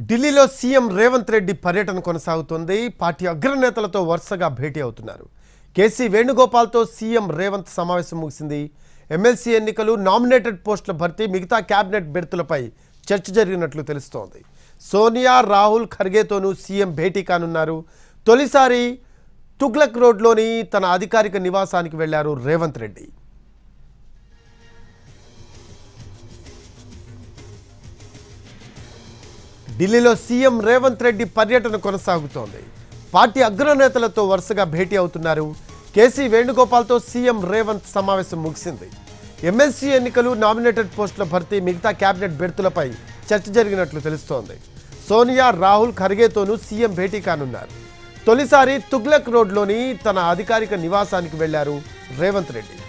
ఢిల్లీలో సీఎం రేవంత్ రెడ్డి పర్యటన కొనసాగుతోంది పార్టీ అగ్రనేతలతో వరుసగా భేటీ అవుతున్నారు కేసీ వేణుగోపాల్తో సీఎం రేవంత్ సమావేశం ముగిసింది ఎమ్మెల్సీ ఎన్నికలు నామినేటెడ్ పోస్టుల భర్తీ మిగతా క్యాబినెట్ బెర్తులపై చర్చ జరిగినట్లు తెలుస్తోంది సోనియా రాహుల్ ఖర్గేతోనూ సీఎం భేటీ కానున్నారు తొలిసారి తుగ్లక్ రోడ్లోని తన అధికారిక నివాసానికి వెళ్లారు రేవంత్ రెడ్డి ఢిల్లీలో సీఎం రేవంత్ రెడ్డి పర్యటన కొనసాగుతోంది పార్టీ అగ్రనేతలతో వరుసగా భేటీ అవుతున్నారు కేసీ వేణుగోపాల్తో సీఎం రేవంత్ సమావేశం ముగిసింది ఎమ్మెల్సీ ఎన్నికలు నామినేటెడ్ పోస్టుల భర్తీ మిగతా కేబినెట్ బెర్తులపై చర్చ జరిగినట్లు తెలుస్తోంది సోనియా రాహుల్ ఖర్గేతోనూ సీఎం భేటీ కానున్నారు తొలిసారి తుగ్లక్ రోడ్లోని తన అధికారిక నివాసానికి వెళ్లారు రేవంత్ రెడ్డి